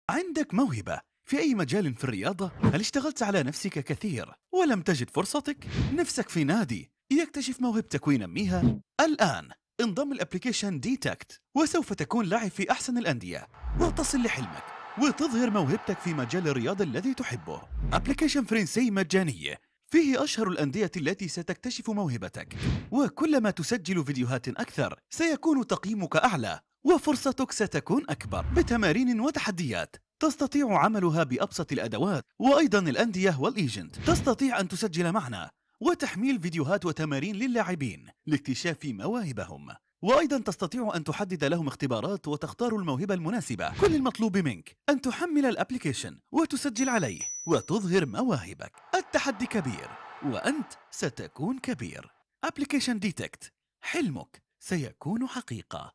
عندك موهبة في أي مجال في الرياضة؟ هل اشتغلت على نفسك كثير ولم تجد فرصتك؟ نفسك في نادي يكتشف موهبتك وينميها؟ الآن انضم الابليكيشن ديتكت وسوف تكون لاعب في أحسن الأندية وتصل لحلمك وتظهر موهبتك في مجال الرياضة الذي تحبه ابليكيشن فرنسي مجاني فيه أشهر الأندية التي ستكتشف موهبتك وكلما تسجل فيديوهات أكثر سيكون تقييمك أعلى وفرصتك ستكون أكبر بتمارين وتحديات تستطيع عملها بأبسط الأدوات وأيضا الأندية والإيجنت تستطيع أن تسجل معنا وتحميل فيديوهات وتمارين للاعبين لاكتشاف مواهبهم وأيضا تستطيع أن تحدد لهم اختبارات وتختار الموهبة المناسبة كل المطلوب منك أن تحمل الابليكيشن وتسجل عليه وتظهر مواهبك التحدي كبير وأنت ستكون كبير ابليكيشن ديتكت حلمك سيكون حقيقة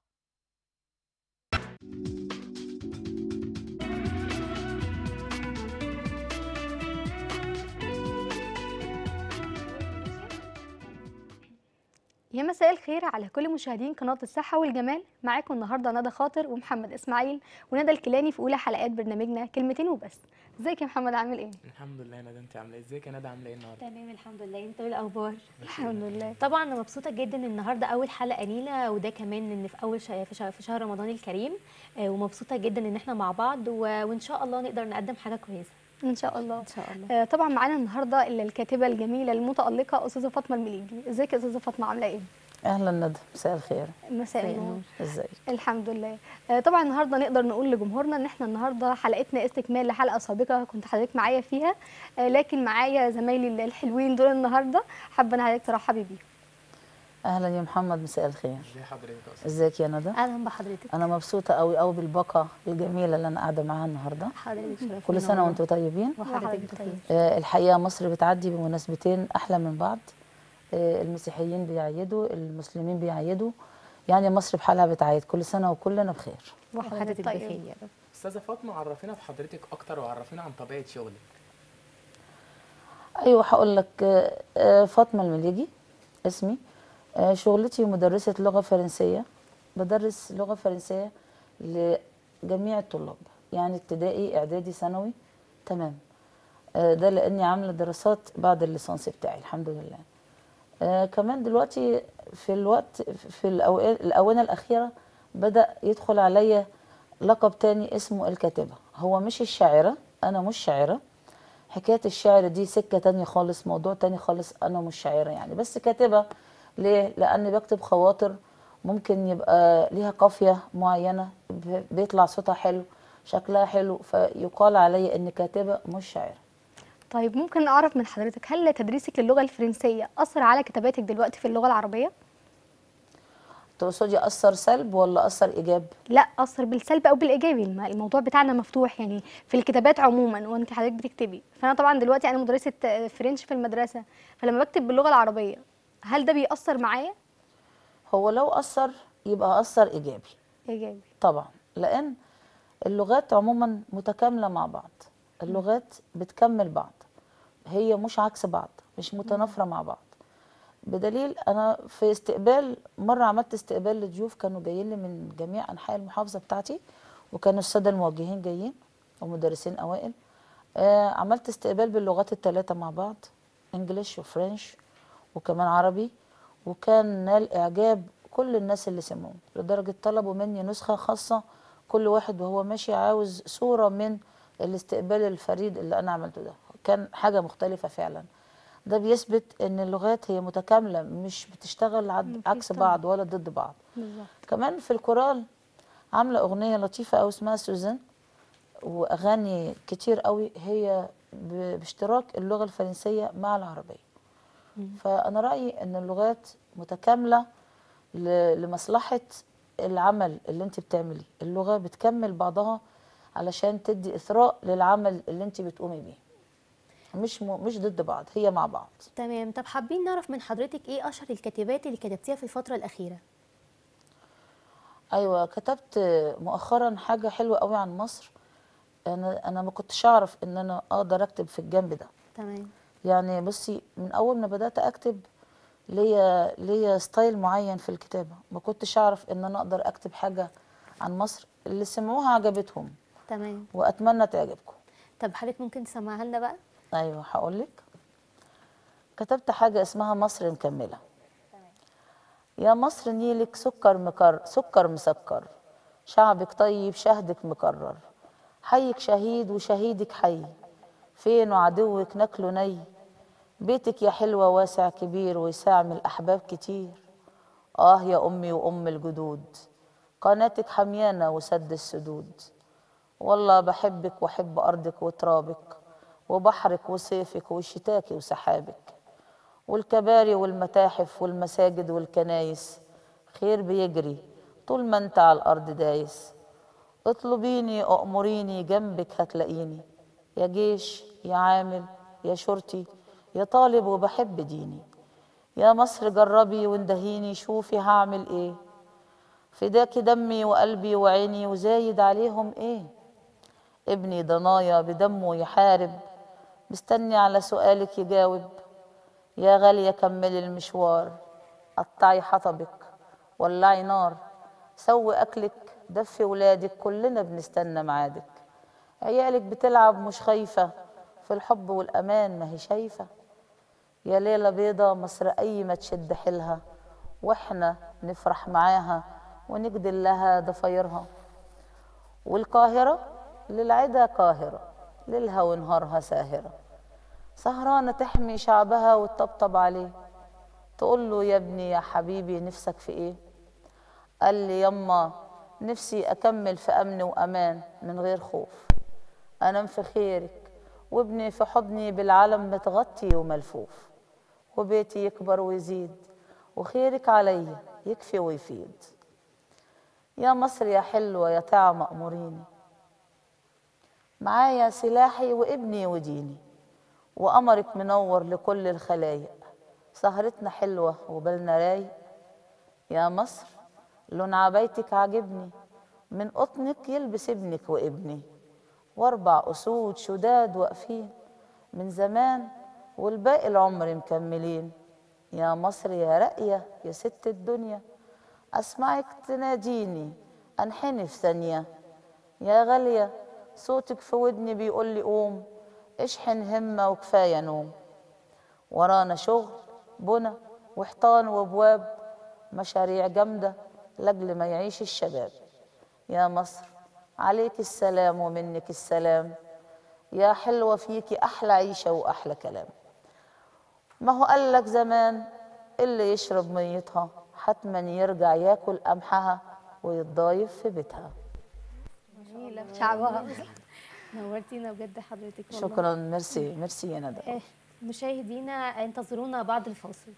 يا مساء الخير على كل مشاهدين قناة الصحة والجمال معاكم النهاردة ندى خاطر ومحمد إسماعيل وندى الكيلاني في أولى حلقات برنامجنا كلمتين وبس ازيك يا محمد عامل ايه؟ الحمد لله يا ندى انت عامله ايه ازيك يا ندى عامله ايه النهارده تمام الحمد لله انت ايه الاخبار الحمد لله طبعا انا مبسوطه جدا ان النهارده اول حلقه لينا وده كمان ان في اول ش- في شهر, في شهر رمضان الكريم آه، ومبسوطه جدا ان احنا مع بعض و- وان شاء الله نقدر نقدم حاجه كويسه إن شاء الله ان شاء الله آه، طبعا معانا النهاردة ال- الكاتبة الجميلة المتألقة أستاذة فاطمة المليجي ازيك يا أستاذة فاطمة عاملة ايه؟ اهلا ندى مساء الخير مساء النور ازيك الحمد لله آه، طبعا النهارده نقدر نقول لجمهورنا ان احنا النهارده حلقتنا استكمال لحلقه سابقه كنت حضرتك معايا فيها آه، لكن معايا زمايلي الحلوين دول النهارده حابه ان حضرتك ترحبي بيهم اهلا يا محمد مساء الخير ازي حضرتك يا استاذ ازيك يا ندى اهلا بحضرتك انا مبسوطه قوي قوي بالباقه الجميله اللي انا قاعده معاها النهارده حضرتك شرفتينا كل سنه والله. وانتم طيبين وحضرتك وحضرتك بخير آه، الحقيقه مصر بتعدي بمناسبتين احلى من بعض آه، المسيحيين بيعيدوا المسلمين بيعيدوا يعني مصر بحالها بتعيد كل سنه وكلنا بخير وحضرتك طيب. بخير يا رب استاذه فاطمه عرفينا بحضرتك اكتر وعرفينا عن طبيعه شغلك ايوه هقول لك آه، آه، فاطمه المليجي اسمي آه، شغلتي مدرسه لغه فرنسيه بدرس لغه فرنسيه لجميع الطلاب يعني ابتدائي اعدادي ثانوي تمام آه، ده لاني عامله دراسات بعد الليسانس بتاعي الحمد لله آه، كمان دلوقتي في الوقت في الأوقات الاونه الاخيره بدا يدخل عليا لقب تاني اسمه الكاتبه هو مش الشاعره انا مش شاعره حكايه الشعر دي سكه تانية خالص موضوع تاني خالص انا مش شاعره يعني بس كاتبه ليه لاني بكتب خواطر ممكن يبقى ليها قافيه معينه ب- بيطلع صوتها حلو شكلها حلو فيقال علي ان كاتبه مش شاعره طيب ممكن اعرف من حضرتك هل تدريسك للغه الفرنسيه اثر على كتاباتك دلوقتي في اللغه العربيه تقصدي اثر سلب ولا اثر ايجاب لا اثر بالسلب او بالايجابي الم- الموضوع بتاعنا مفتوح يعني في الكتابات عموما وانت حضرتك بتكتبي فانا طبعا دلوقتي انا مدرسه آه، فرنش في المدرسه فلما بكتب باللغه العربيه هل ده بيأثر معايا هو لو اثر يبقى اثر ايجابي ايجابي طبعا لان اللغات عموما متكامله مع بعض اللغات بتكمل بعض هي مش عكس بعض مش متنافره مع بعض بدليل انا في استقبال مره عملت استقبال لضيوف كانوا جايين لي من جميع انحاء المحافظه بتاعتي وكانوا الساده الموجهين جايين ومدرسين اوائل آه عملت استقبال باللغات الثلاثه مع بعض انجليش وفرنش وكمان عربي وكان نال اعجاب كل الناس اللي سمعوا لدرجه طلبوا مني نسخه خاصه كل واحد وهو ماشي عاوز صوره من الاستقبال الفريد اللي انا عملته ده كان حاجه مختلفه فعلا ده بيثبت ان اللغات هي متكامله مش بتشتغل عد- مفيش عكس طبعا. بعض ولا ضد بعض بالظبط كمان في الكورال عامله اغنيه لطيفه قوي اسمها سوزان واغاني كتير قوي هي ب- باشتراك اللغه الفرنسيه مع العربيه فانا رايي ان اللغات متكامله ل- لمصلحه العمل اللي انت بتعمليه اللغه بتكمل بعضها علشان تدي اثراء للعمل اللي انت بتقومي بيه مش م... مش ضد بعض هي مع بعض تمام طب حابين نعرف من حضرتك ايه اشهر الكاتبات اللي كتبتيها في الفتره الاخيره ايوه كتبت مؤخرا حاجه حلوه قوي عن مصر انا انا ما كنتش اعرف ان انا اقدر اكتب في الجنب ده تمام يعني بصي من اول ما بدات اكتب ليا ليا ستايل معين في الكتابه ما كنتش اعرف ان انا اقدر اكتب حاجه عن مصر اللي سمعوها عجبتهم تمام واتمنى تعجبكم طب حضرتك ممكن تسمعها لنا بقى ايوه هقول لك كتبت حاجه اسمها مصر مكمله يا مصر نيلك سكر مكر سكر مسكر شعبك طيب شهدك مكرر حيك شهيد وشهيدك حي فين عدوك ناكله ني بيتك يا حلوة واسع كبير ويساعم الأحباب كتير آه يا أمي وأم الجدود قناتك حميانة وسد السدود والله بحبك وأحب أرضك وترابك وبحرك وصيفك وشتاكي وسحابك والكباري والمتاحف والمساجد والكنايس خير بيجري طول ما انت على الأرض دايس اطلبيني أأمريني جنبك هتلاقيني يا جيش يا عامل يا شرطي يا طالب وبحب ديني يا مصر جربي واندهيني شوفي هعمل ايه فداكي دمي وقلبي وعيني وزايد عليهم ايه ابني ضنايا بدمه يحارب مستني على سؤالك يجاوب يا غالية كملي المشوار قطعي حطبك ولعي نار سوي أكلك دفي ولادك كلنا بنستنى معادك عيالك بتلعب مش خايفة في الحب والأمان ما هي شايفة يا ليلة بيضة مصر أي ما تشد حيلها وإحنا نفرح معاها ونجدل لها ضفايرها والقاهرة للعدا قاهرة ليلها ونهارها ساهرة سهرانة تحمي شعبها وتطبطب عليه تقول له يا ابني يا حبيبي نفسك في ايه قال لي يما نفسي أكمل في أمن وأمان من غير خوف أنام في خيرك وابني في حضني بالعلم متغطي وملفوف وبيتي يكبر ويزيد وخيرك عليا يكفي ويفيد يا مصر يا حلوة يا طعمة أموريني معايا سلاحي وابني وديني وقمرك منور لكل الخلايق سهرتنا حلوة وبالنا رايق يا مصر لون عبايتك عاجبني من قطنك يلبس ابنك وابني واربع اسود شداد واقفين من زمان والباقي العمر مكملين يا مصر يا راقية يا ست الدنيا أسمعك تناديني أنحني في ثانية يا غالية صوتك في ودني بيقول لي قوم اشحن همة وكفاية نوم ورانا شغل بنا وحيطان وابواب مشاريع جامدة لأجل ما يعيش الشباب يا مصر عليك السلام ومنك السلام يا حلوة فيكي أحلى عيشة وأحلى كلام ما هو قال لك زمان اللي يشرب ميتها حتما يرجع ياكل قمحها ويتضايف في بيتها جميله في شعبها نورتينا بجد حضرتك والله. شكرا ميرسي ميرسي يا ندى آه، مشاهدينا انتظرونا بعد الفاصل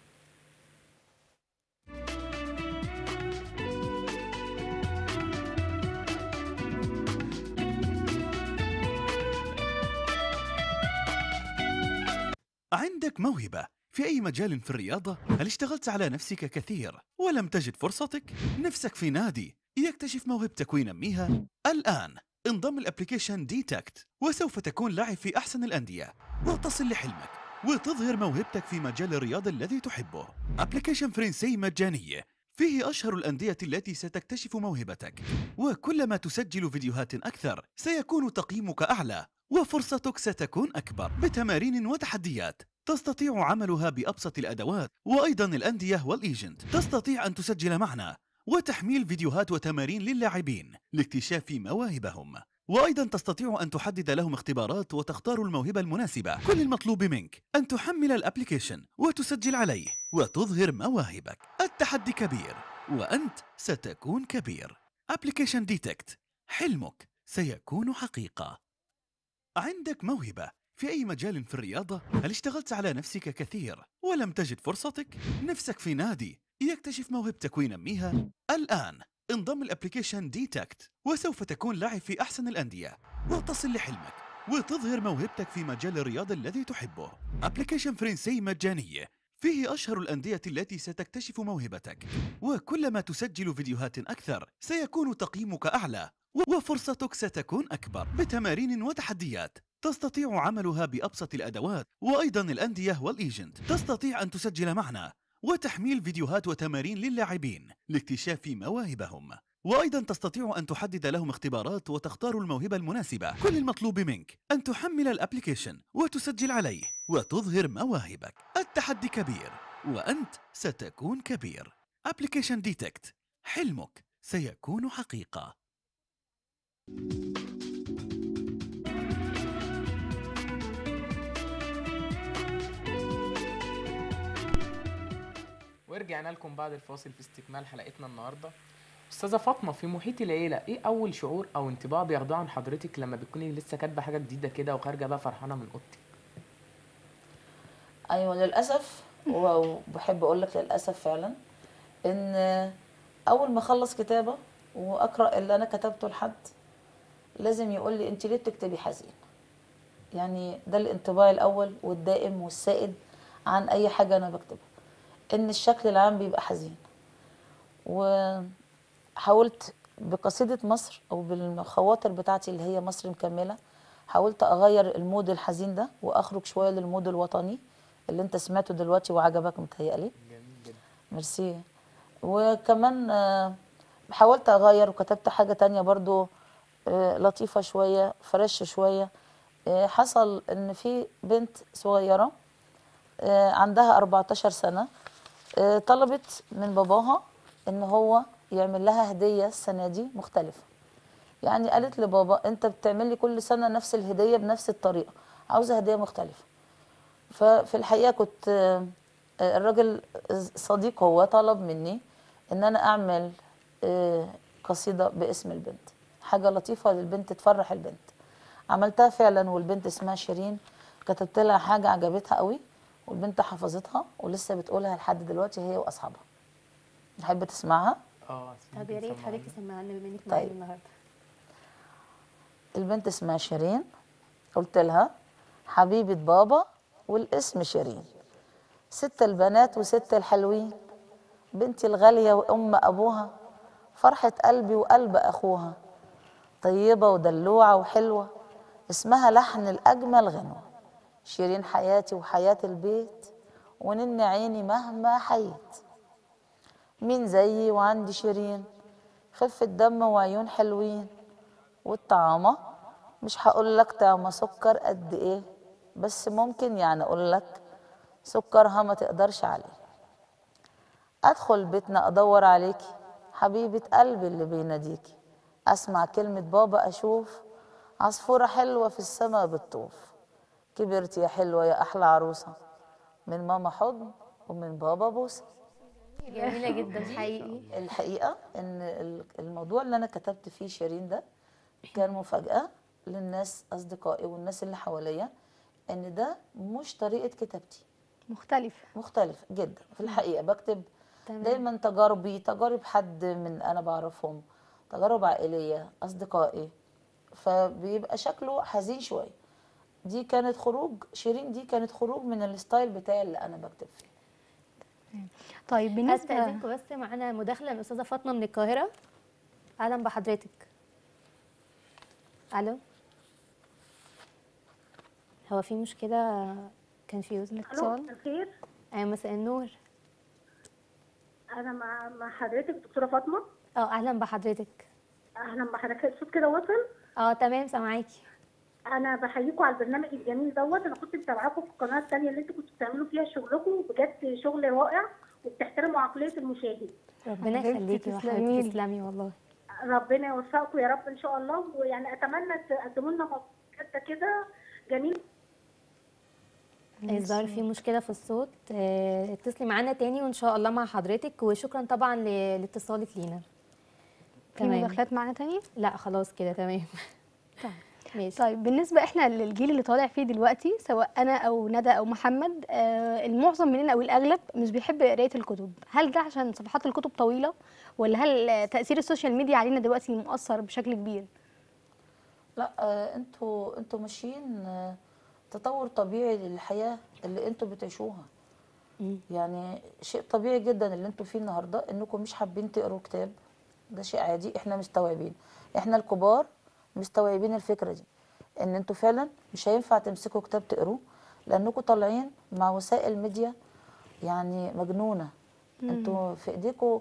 عندك موهبة في أي مجال في الرياضة؟ هل اشتغلت على نفسك كثير ولم تجد فرصتك؟ نفسك في نادي يكتشف موهبتك وينميها؟ الآن انضم الابليكيشن ديتكت وسوف تكون لاعب في أحسن الأندية وتصل لحلمك وتظهر موهبتك في مجال الرياضة الذي تحبه ابليكيشن فرنسي مجاني فيه أشهر الأندية التي ستكتشف موهبتك وكلما تسجل فيديوهات أكثر سيكون تقييمك أعلى وفرصتك ستكون أكبر بتمارين وتحديات تستطيع عملها بأبسط الأدوات وأيضا الأندية والإيجنت تستطيع أن تسجل معنا وتحميل فيديوهات وتمارين للاعبين لاكتشاف مواهبهم وأيضا تستطيع أن تحدد لهم اختبارات وتختار الموهبة المناسبة كل المطلوب منك أن تحمل الابليكيشن وتسجل عليه وتظهر مواهبك التحدي كبير وأنت ستكون كبير ابليكيشن ديتكت حلمك سيكون حقيقة عندك موهبة في أي مجال في الرياضة؟ هل اشتغلت على نفسك كثير ولم تجد فرصتك؟ نفسك في نادي يكتشف موهبتك وينميها؟ الآن انضم الابليكيشن ديتكت وسوف تكون لاعب في أحسن الأندية وتصل لحلمك وتظهر موهبتك في مجال الرياضة الذي تحبه ابليكيشن فرنسي مجاني فيه أشهر الأندية التي ستكتشف موهبتك وكلما تسجل فيديوهات أكثر سيكون تقييمك أعلى وفرصتك ستكون أكبر بتمارين وتحديات تستطيع عملها بأبسط الأدوات وأيضا الأندية والإيجنت تستطيع أن تسجل معنا وتحميل فيديوهات وتمارين للاعبين لاكتشاف مواهبهم وأيضا تستطيع أن تحدد لهم اختبارات وتختار الموهبة المناسبة كل المطلوب منك أن تحمل الابليكيشن وتسجل عليه وتظهر مواهبك التحدي كبير وأنت ستكون كبير ابليكيشن ديتكت حلمك سيكون حقيقة ورجعنا لكم بعد الفاصل في استكمال حلقتنا النهارده استاذه فاطمه في محيط العيله ايه اول شعور او انطباع بياخدوه عن حضرتك لما بتكوني لسه كاتبه حاجه جديده كده وخارجه بقى فرحانه من اوضتك ايوه للاسف وبحب اقول لك للاسف فعلا ان اول ما اخلص كتابه واقرا اللي انا كتبته لحد لازم يقول لي انت ليه بتكتبي حزين يعني ده الانطباع الاول والدائم والسائد عن اي حاجه انا بكتبها ان الشكل العام بيبقى حزين وحاولت بقصيده مصر او بالخواطر بتاعتي اللي هي مصر مكمله حاولت اغير المود الحزين ده واخرج شويه للمود الوطني اللي انت سمعته دلوقتي وعجبك متهيألي جميل جدا ميرسي وكمان آه، حاولت اغير وكتبت حاجة تانية برضو آه، لطيفة شوية فريش شوية آه، حصل ان في بنت صغيرة آه، عندها 14 سنة آه، طلبت من باباها ان هو يعمل لها هدية السنة دي مختلفة يعني قالت لبابا انت بتعمل لي كل سنة نفس الهدية بنفس الطريقة عاوزة هدية مختلفة ففي الحقيقه كنت آه، آه، الراجل صديق هو طلب مني ان انا اعمل آه، قصيده باسم البنت حاجه لطيفه للبنت تفرح البنت عملتها فعلا والبنت اسمها شيرين كتبت لها حاجه عجبتها قوي والبنت حفظتها ولسه بتقولها لحد دلوقتي هي واصحابها تحب تسمعها اه طب يا ريت سمعوني. حضرتك تسمعنا بما انك معانا طيب. النهارده البنت اسمها شيرين قلت لها حبيبة بابا والاسم شيرين ست البنات وست الحلوين بنتي الغالية وأم أبوها فرحة قلبي وقلب أخوها طيبة ودلوعة وحلوة اسمها لحن الأجمل غنوة شيرين حياتي وحياة البيت ونن عيني مهما حيت مين زيي وعندي شيرين خفة دم وعيون حلوين والطعامة مش هقول لك طعمة سكر قد ايه بس ممكن يعني اقول لك سكرها ما تقدرش عليه ادخل بيتنا ادور عليكي حبيبة قلبي اللي بيناديكي اسمع كلمة بابا اشوف عصفورة حلوة في السما بتطوف كبرت يا حلوة يا احلى عروسة من ماما حضن ومن بابا بوسه جميله جدا حقيقي الحقيقه ان ال- الموضوع اللي انا كتبت فيه شيرين ده كان مفاجاه للناس اصدقائي والناس اللي حواليا ان ده مش طريقه كتابتي مختلف مختلف جدا في الحقيقه بكتب تمام. دايما تجاربي تجارب حد من انا بعرفهم تجارب عائليه اصدقائي فبيبقى شكله حزين شويه دي كانت خروج شيرين دي كانت خروج من الستايل بتاعي اللي انا بكتب فيه طيب بالنسبه هستأذنكم بس معانا مداخله من الاستاذه فاطمه من القاهره اهلا بحضرتك الو هو في مشكله كان في يوزن الو اتصال الخير ايوه مساء النور انا مع مع حضرتك دكتوره فاطمه اه اهلا بحضرتك اهلا بحضرتك الصوت كده وصل اه تمام سامعاكي انا بحييكم على البرنامج الجميل دوت انا كنت متابعاكم في القناه الثانيه اللي انتوا كنتوا بتعملوا فيها شغلكم بجد شغل رائع وبتحترموا عقليه المشاهد ربنا حبيبتي يخليكي تسلمي وحبيبتي لي. تسلمي والله ربنا يوفقكم يا رب ان شاء الله ويعني اتمنى تقدموا لنا مقطع كده جميل الظاهر في مشكله في الصوت آه، اتصلي معانا تاني وان شاء الله مع حضرتك وشكرا طبعا ل- لاتصالك لينا في مداخلات معانا تانية لا خلاص كده تمام طيب. ماشي طيب بالنسبه احنا للجيل اللي طالع فيه دلوقتي سواء انا او ندى او محمد آه المعظم مننا او الاغلب مش بيحب قرايه الكتب هل ده عشان صفحات الكتب طويله ولا هل آه، تاثير السوشيال ميديا علينا دلوقتي مؤثر بشكل كبير لا آه، انتوا انتوا ماشيين آه، تطور طبيعي للحياه اللي انتوا بتعيشوها مم. يعني شيء طبيعي جدا اللي انتوا فيه النهارده انكم مش حابين تقروا كتاب ده شيء عادي احنا مستوعبين احنا الكبار مستوعبين الفكره دي ان انتوا فعلا مش هينفع تمسكوا كتاب تقروه لانكم طالعين مع وسائل ميديا يعني مجنونه انتوا في ايديكم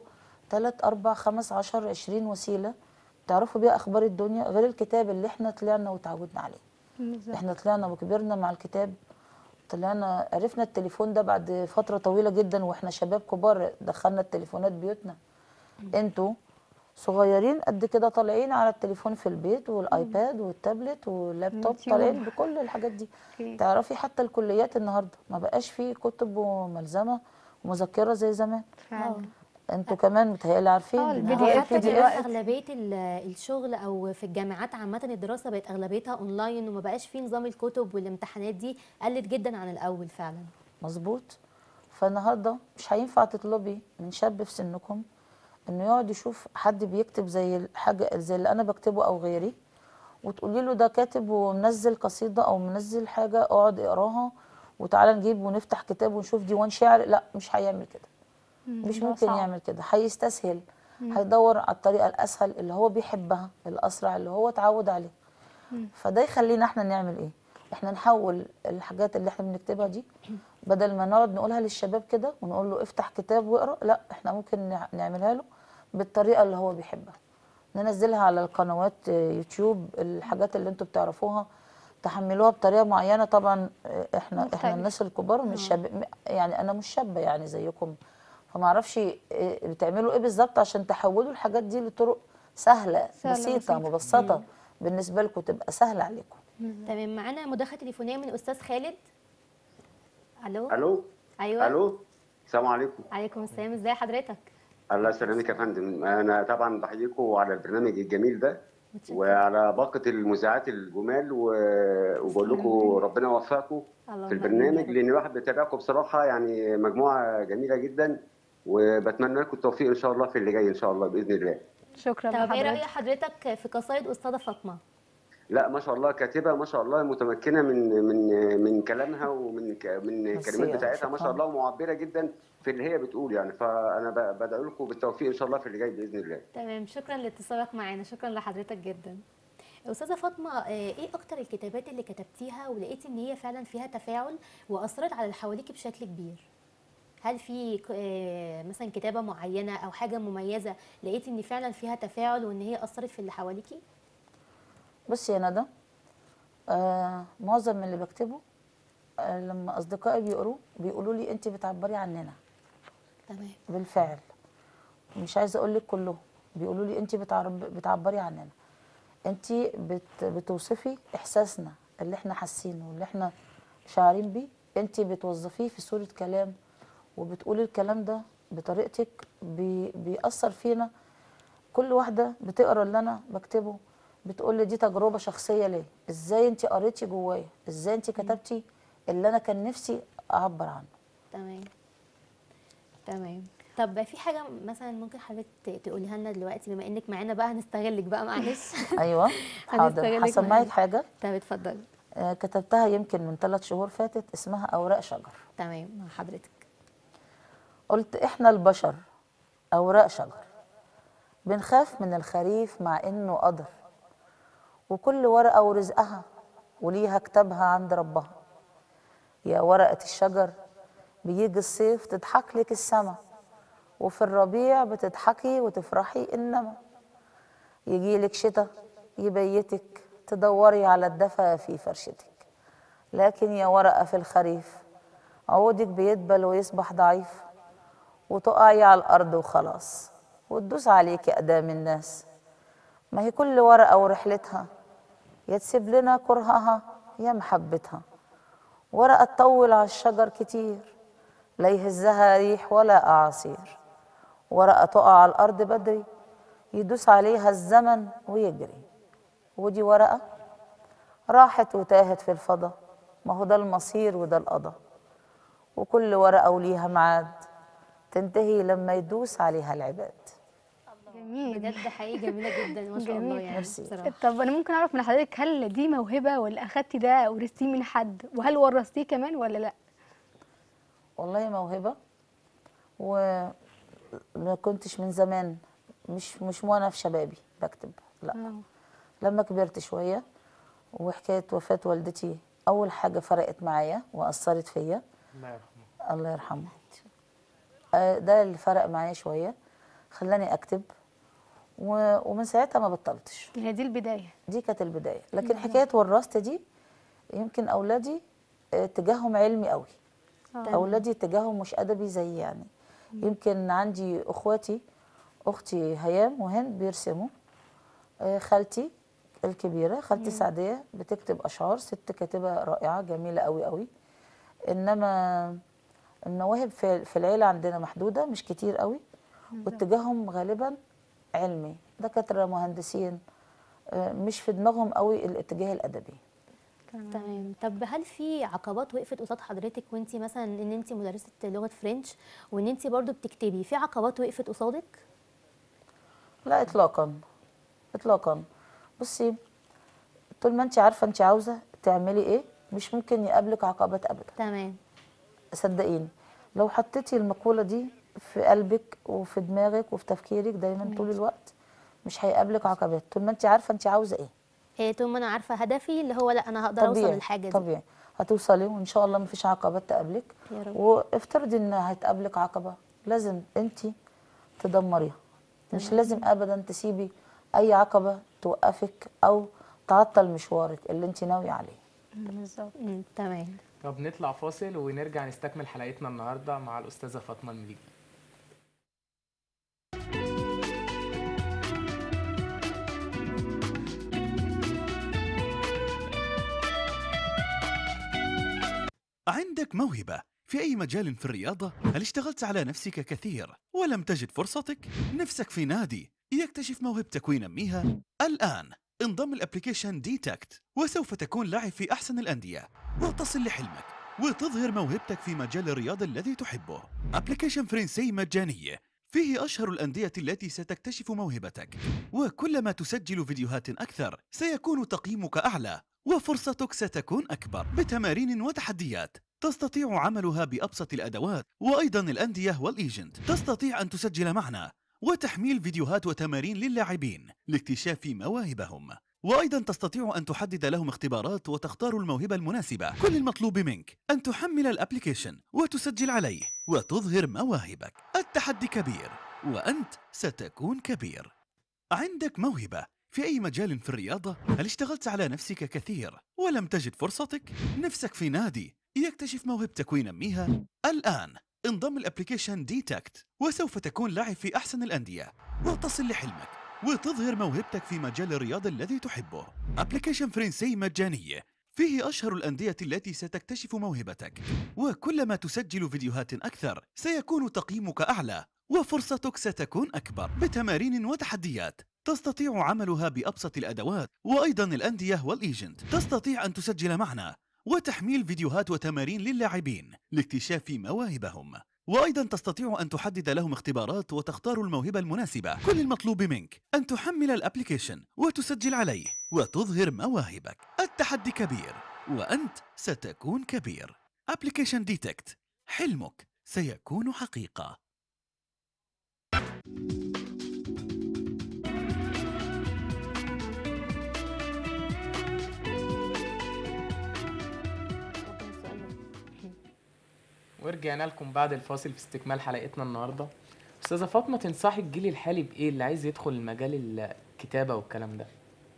تلات أربع خمس عشر عشرين وسيلة تعرفوا بيها أخبار الدنيا غير الكتاب اللي احنا طلعنا وتعودنا عليه بالظبط احنا طلعنا وكبرنا مع الكتاب طلعنا عرفنا التليفون ده بعد فترة طويلة جدا واحنا شباب كبار دخلنا التليفونات بيوتنا انتوا صغيرين قد كده طالعين على التليفون في البيت والايباد والتابلت واللابتوب يوتيوب. طالعين بكل الحاجات دي أوكي. تعرفي حتى الكليات النهارده ما بقاش فيه كتب وملزمه ومذكره زي زمان فعلا انتوا كمان متهيألي عارفين اه، إن البي هو دي البي اف دي دلوقتي اف اغلبيه ال- الشغل او في الجامعات عامه الدراسه بقت اغلبيتها اونلاين وما بقاش فيه نظام الكتب والامتحانات دي قلت جدا عن الاول فعلا مظبوط فالنهارده مش هينفع تطلبي من شاب في سنكم انه يقعد يشوف حد بيكتب زي الحاجه زي اللي انا بكتبه او غيري وتقولي له ده كاتب ومنزل قصيده او منزل حاجه اقعد اقراها وتعالى نجيب ونفتح كتاب ونشوف ديوان شعر لا مش هيعمل كده مش ده ممكن صعب. يعمل كده هيستسهل هيدور على الطريقه الاسهل اللي هو بيحبها الاسرع اللي هو اتعود عليه فده يخلينا احنا نعمل ايه احنا نحول الحاجات اللي احنا بنكتبها دي بدل ما نقعد نقولها للشباب كده ونقول له افتح كتاب واقرا لا احنا ممكن نع- نعملها له بالطريقه اللي هو بيحبها ننزلها على القنوات آه، يوتيوب الحاجات اللي انتوا بتعرفوها تحملوها بطريقه معينه طبعا آه، احنا احنا مختلف. الناس الكبار مش شاب يعني انا مش شابه يعني زيكم فما اعرفش إيه بتعملوا ايه بالظبط عشان تحولوا الحاجات دي لطرق سهله, سهلة، بسيطه بسيطة. مبسطه بالنسبه لكم تبقى سهله عليكم تمام معانا مداخله تليفونيه من استاذ خالد الو الو ايوه الو السلام عليكم عليكم السلام ازي حضرتك الله يسلمك يا فندم انا طبعا بحييكم على البرنامج الجميل ده متشكرة. وعلى باقه المذيعات الجمال و- وبقول لكم ربنا يوفقكم اللهم في آمين البرنامج يا رب. لان الواحد بيتابعكم بصراحه يعني مجموعه جميله جدا وبتمنى لكم التوفيق ان شاء الله في اللي جاي ان شاء الله باذن الله شكرا طب ايه راي لحضرتك حضرتك في قصايد استاذه فاطمه لا ما شاء الله كاتبه ما شاء الله متمكنه من من من كلامها ومن ك- من ميرسي الكلمات يا بتاعتها ما شاء شكراً. الله ومعبره جدا في اللي هي بتقول يعني فانا ب- بدعو لكم بالتوفيق ان شاء الله في اللي جاي باذن الله تمام شكرا لاتصالك معانا شكرا لحضرتك جدا استاذه فاطمه آه، ايه اكتر الكتابات اللي كتبتيها ولقيتي ان هي فعلا فيها تفاعل واثرت على اللي حواليكي بشكل كبير هل في ك- آه، مثلا كتابه معينه او حاجه مميزه لقيتي ان فعلا فيها تفاعل وان هي اثرت في اللي حواليكي بصي يا ندى آه معظم من اللي بكتبه آه لما اصدقائي بيقروا بيقولوا لي انت بتعبري عننا تمام بالفعل مش عايزه اقول لك كلهم بيقولوا لي انت بتعبري عننا انت بت بتوصفي احساسنا اللي احنا حاسينه واللي احنا شاعرين بيه انت بتوظفيه في صوره كلام وبتقولي الكلام ده بطريقتك بي بيأثر فينا كل واحده بتقرا اللي انا بكتبه بتقول لي دي تجربه شخصيه ليه ازاي انت قريتي جوايا ازاي انت كتبتي اللي انا كان نفسي اعبر عنه تمام تمام طب في حاجه مثلا ممكن حضرتك ت- تقوليها لنا دلوقتي بما انك معانا بقى هنستغلك بقى معلش ايوه حاضر هنستغلك هسمعك معانا. حاجه طب اتفضلي آه، كتبتها يمكن من ثلاث شهور فاتت اسمها أوراق شجر تمام مع حضرتك قلت إحنا البشر أوراق شجر بنخاف من الخريف مع إنه قدر وكل ورقة ورزقها وليها كتابها عند ربها يا ورقة الشجر بيجي الصيف تضحك لك السما وفي الربيع بتضحكي وتفرحي إنما يجيلك شتا يبيتك تدوري على الدفا في فرشتك لكن يا ورقة في الخريف عودك بيدبل ويصبح ضعيف وتقعي على الأرض وخلاص وتدوس عليكي أقدام الناس ما هي كل ورقة ورحلتها يا تسيب لنا كرهها يا محبتها ورقة تطول على الشجر كتير لا يهزها ريح ولا أعاصير ورقة تقع على الأرض بدري يدوس عليها الزمن ويجري ودي ورقة راحت وتاهت في الفضا ما هو ده المصير وده القضا وكل ورقة وليها ميعاد تنتهي لما يدوس عليها العباد جميل بجد حقيقي جميله جدا ما شاء جميل. الله يعني ميرسي. بصراحه طب انا ممكن اعرف من حضرتك هل دي موهبه ولا اخدتي ده ورثتيه من حد وهل ورثتيه كمان ولا لا والله موهبة وما كنتش من زمان مش مش وانا في شبابي بكتب لا آه. لما كبرت شوية وحكاية وفاة والدتي أول حاجة فرقت معايا وأثرت فيا الله يرحمه الله يرحمه آه، ده اللي فرق معايا شوية خلاني اكتب و- ومن ساعتها ما بطلتش يعني دي البدايه دي كانت البدايه لكن حكايه ورثت دي يمكن اولادي آه، اتجاههم علمي قوي اولادي اتجاههم مش ادبي زي يعني يمكن عندي اخواتي اختي هيام وهند بيرسموا آه، خالتي الكبيره خالتي سعديه بتكتب اشعار ست كاتبه رائعه جميله قوي قوي انما المواهب في في العيله عندنا محدوده مش كتير قوي واتجاههم غالبا علمي دكاتره مهندسين آه، مش في دماغهم قوي الاتجاه الادبي تمام طب هل في عقبات وقفت قصاد حضرتك وانت مثلا ان انت مدرسه لغه فرنش وان انت برضو بتكتبي في عقبات وقفت قصادك لا اطلاقا اطلاقا بصي طول ما انت عارفه انت عاوزه تعملي ايه مش ممكن يقابلك عقبات ابدا تمام صدقيني لو حطيتي المقوله دي في قلبك وفي دماغك وفي تفكيرك دايما طول الوقت مش هيقابلك عقبات طول ما انت عارفه انت عاوزه ايه إيه طول ما انا عارفه هدفي اللي هو لا انا هقدر اوصل للحاجه دي طبيعي هتوصلي وان شاء الله مفيش عقبات تقابلك يا رب. وافترضي ان هتقابلك عقبه لازم انت تدمريها مش لازم ابدا تسيبي اي عقبه توقفك او تعطل مشوارك اللي انت ناويه عليه بالظبط مم، تمام طب نطلع فاصل ونرجع نستكمل حلقتنا النهارده مع الاستاذه فاطمه المليجي عندك موهبة في أي مجال في الرياضة؟ هل اشتغلت على نفسك كثير ولم تجد فرصتك؟ نفسك في نادي يكتشف موهبتك وينميها؟ الآن انضم الابليكيشن ديتكت وسوف تكون لاعب في أحسن الأندية وتصل لحلمك وتظهر موهبتك في مجال الرياضة الذي تحبه ابليكيشن فرنسي مجاني فيه أشهر الأندية التي ستكتشف موهبتك وكلما تسجل فيديوهات أكثر سيكون تقييمك أعلى وفرصتك ستكون أكبر بتمارين وتحديات تستطيع عملها بأبسط الأدوات وأيضا الأندية والإيجنت تستطيع أن تسجل معنا وتحميل فيديوهات وتمارين للاعبين لاكتشاف مواهبهم وأيضا تستطيع أن تحدد لهم اختبارات وتختار الموهبة المناسبة كل المطلوب منك أن تحمل الابليكيشن وتسجل عليه وتظهر مواهبك التحدي كبير وأنت ستكون كبير عندك موهبة في أي مجال في الرياضة؟ هل اشتغلت على نفسك كثير ولم تجد فرصتك؟ نفسك في نادي يكتشف موهبتك وينميها؟ الآن انضم الابليكيشن ديتكت وسوف تكون لاعب في أحسن الأندية وتصل لحلمك وتظهر موهبتك في مجال الرياضة الذي تحبه ابليكيشن فرنسي مجاني فيه أشهر الأندية التي ستكتشف موهبتك وكلما تسجل فيديوهات أكثر سيكون تقييمك أعلى وفرصتك ستكون أكبر بتمارين وتحديات تستطيع عملها بأبسط الأدوات وأيضا الأندية والإيجنت تستطيع أن تسجل معنا وتحميل فيديوهات وتمارين للاعبين لاكتشاف مواهبهم وأيضا تستطيع أن تحدد لهم اختبارات وتختار الموهبة المناسبة كل المطلوب منك أن تحمل الابليكيشن وتسجل عليه وتظهر مواهبك التحدي كبير وأنت ستكون كبير ابليكيشن ديتكت حلمك سيكون حقيقة ورجعنا لكم بعد الفاصل في استكمال حلقتنا النهارده استاذه فاطمه تنصحي الجيل الحالي بايه اللي عايز يدخل مجال الكتابه والكلام ده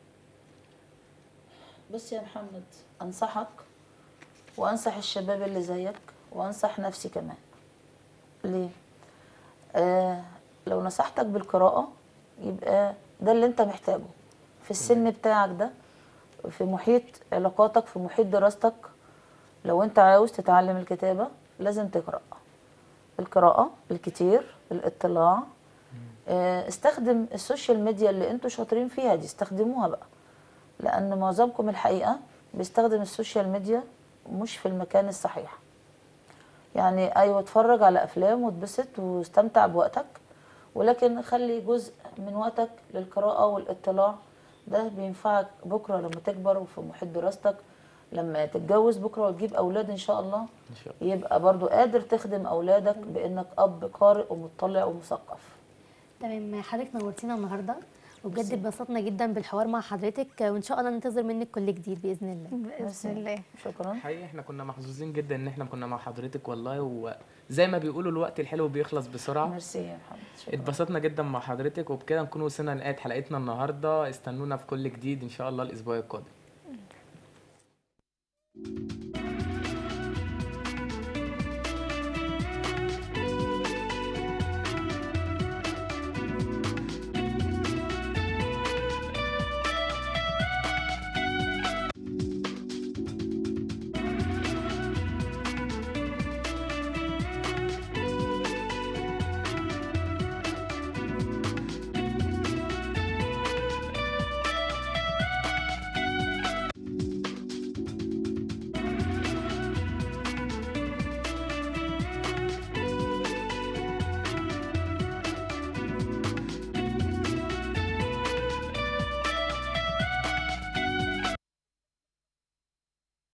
بص يا محمد انصحك وانصح الشباب اللي زيك وانصح نفسي كمان ليه آه لو نصحتك بالقراءة يبقى ده اللي انت محتاجه في السن بتاعك ده في محيط علاقاتك في محيط دراستك لو انت عاوز تتعلم الكتابة لازم تقرأ القراءة الكتير الاطلاع آه، استخدم السوشيال ميديا اللي انتوا شاطرين فيها دي استخدموها بقى لان معظمكم الحقيقه بيستخدم السوشيال ميديا مش في المكان الصحيح يعني ايوه اتفرج على افلام واتبسط واستمتع بوقتك ولكن خلي جزء من وقتك للقراءه والاطلاع ده بينفعك بكره لما تكبر وفي محيط دراستك لما تتجوز بكره وتجيب اولاد ان شاء الله ان شاء الله يبقى برضو قادر تخدم اولادك بانك اب قارئ ومطلع ومثقف تمام حضرتك نورتينا النهارده وبجد اتبسطنا جدا بالحوار مع حضرتك وان شاء الله ننتظر منك كل جديد باذن الله باذن الله شكرا حقيقي احنا كنا محظوظين جدا ان احنا كنا مع حضرتك والله وزي ما بيقولوا الوقت الحلو بيخلص بسرعه ميرسي يا محمد شكرا اتبسطنا جدا مع حضرتك وبكده نكون وصلنا لنهايه حلقتنا النهارده استنونا في كل جديد ان شاء الله الاسبوع القادم